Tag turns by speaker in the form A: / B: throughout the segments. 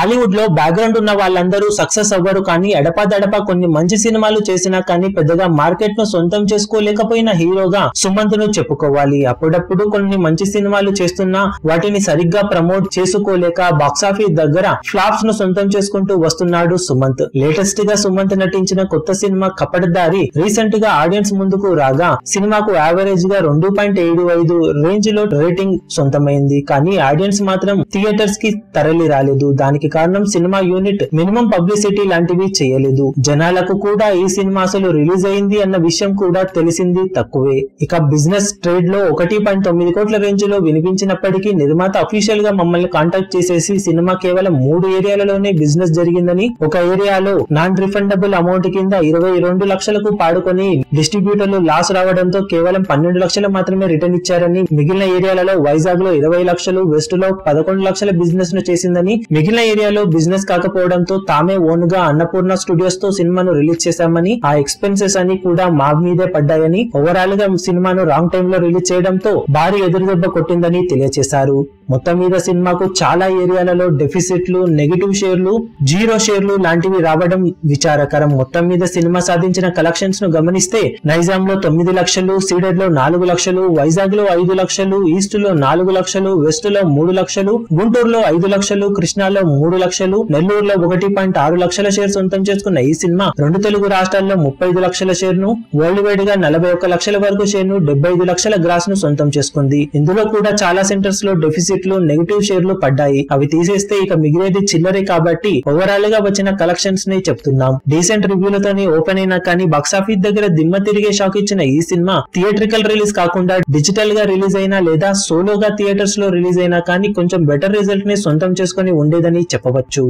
A: టాలీవుడ్ లో బ్యాక్గ్రౌండ్ ఉన్న వాళ్ళందరూ సక్సెస్ అవ్వరు కానీ ఎడపాదడపా కొన్ని మంచి సినిమాలు చేసినా కానీ పెద్దగా మార్కెట్ ను సొంతం చేసుకోలేకపోయిన హీరోగా సుమంత్ ను చెప్పుకోవాలి అప్పుడప్పుడు కొన్ని మంచి సినిమాలు చేస్తున్నా వాటిని సరిగ్గా ప్రమోట్ చేసుకోలేక బాక్సాఫీస్ దగ్గర ఫ్లాప్స్ ను సొంతం చేసుకుంటూ వస్తున్నాడు సుమంత్ లేటెస్ట్ గా సుమంత్ నటించిన కొత్త సినిమా కపటదారి రీసెంట్ గా ఆడియన్స్ ముందుకు రాగా సినిమాకు యావరేజ్ గా రెండు పాయింట్ ఏడు ఐదు రేంజ్ లో రేటింగ్ సొంతమైంది కానీ ఆడియన్స్ మాత్రం థియేటర్స్ కి తరలి రాలేదు దానికి కారణం సినిమా యూనిట్ మినిమం పబ్లిసిటీ లాంటివి చేయలేదు జనాలకు కూడా ఈ సినిమా అసలు రిలీజ్ అయింది అన్న విషయం కూడా తెలిసింది తక్కువే ఇక బిజినెస్ ట్రేడ్ లో ఒకటి పాయింట్ తొమ్మిది కోట్ల రేంజ్ లో వినిపించినప్పటికీ నిర్మాత అఫీషియల్ గా మమ్మల్ని కాంటాక్ట్ చేసేసి సినిమా కేవలం మూడు ఏరియాలలోనే బిజినెస్ జరిగిందని ఒక ఏరియాలో నాన్ రిఫండబుల్ అమౌంట్ కింద ఇరవై రెండు లక్షలకు పాడుకొని డిస్ట్రిబ్యూటర్లు లాస్ రావడంతో కేవలం పన్నెండు లక్షలు మాత్రమే రిటర్న్ ఇచ్చారని మిగిలిన ఏరియాలలో వైజాగ్ లో ఇరవై లక్షలు వెస్ట్ లో పదకొండు లక్షల బిజినెస్ ను చేసిందని మిగిలిన ఏరియాలో బిజినెస్ కాకపోవడంతో తామే ఓన్ గా అన్నపూర్ణ స్టూడియోస్ తో సినిమాను రిలీజ్ చేశామని ఆ ఎక్స్పెన్సెస్ అని కూడా మా మీదే పడ్డాయని ఓవరాల్ గా సినిమాను రాంగ్ టైం లో రిలీజ్ చేయడంతో భారీ ఎదురుదెబ్బ కొట్టిందని తెలియజేశారు మొత్తం మీద సినిమాకు చాలా ఏరియాలలో డెఫిసిట్లు నెగిటివ్ షేర్లు జీరో షేర్లు లాంటివి రావడం విచారకరం మొత్తం మీద సినిమా సాధించిన కలెక్షన్స్ ను గమనిస్తే నైజాం లో తొమ్మిది లక్షలు సీడెడ్ లో నాలుగు లక్షలు వైజాగ్ లో ఐదు లక్షలు ఈస్ట్ లో నాలుగు లక్షలు వెస్ట్ లో మూడు లక్షలు గుంటూరులో ఐదు లక్షలు కృష్ణాలో మూడు లక్షలు నెల్లూరులో ఒకటి పాయింట్ ఆరు లక్షల షేర్ సొంతం చేసుకున్న ఈ సినిమా రెండు తెలుగు రాష్ట్రాల్లో ముప్పై ఐదు లక్షల షేర్ ను వరల్డ్ వైడ్ గా నలభై ఒక్క లక్షల వరకు షేర్ ను డెబ్బై ఐదు లక్షల గ్రాస్ ను సొంతం చేసుకుంది ఇందులో కూడా చాలా సెంటర్స్ లో డెఫిసిట్లు నెగిటివ్ షేర్లు పడ్డాయి అవి తీసేస్తే ఇక మిగిలేది చిల్లరే కాబట్టి ఓవరాల్ గా వచ్చిన కలెక్షన్స్ ని చెప్తున్నాం డీసెంట్ రివ్యూలతోనే ఓపెన్ అయినా కానీ బాక్సాఫీస్ దగ్గర దిమ్మ తిరిగే షాక్ ఇచ్చిన ఈ సినిమా థియేట్రికల్ రిలీజ్ కాకుండా డిజిటల్ గా రిలీజ్ అయినా లేదా సోలోగా థియేటర్స్ లో రిలీజ్ అయినా కానీ కొంచెం బెటర్ రిజల్ట్ ని సొంతం చేసుకుని ఉండేదని చెప్పవచ్చు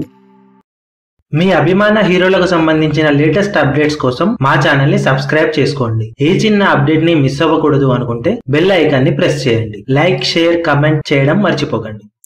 A: మీ అభిమాన హీరోలకు సంబంధించిన లేటెస్ట్ అప్డేట్స్ కోసం మా ఛానల్ ని సబ్స్క్రైబ్ చేసుకోండి ఏ చిన్న అప్డేట్ ని మిస్ అవ్వకూడదు అనుకుంటే బెల్ ఐకాన్ ని ప్రెస్ చేయండి లైక్ షేర్ కమెంట్ చేయడం మర్చిపోకండి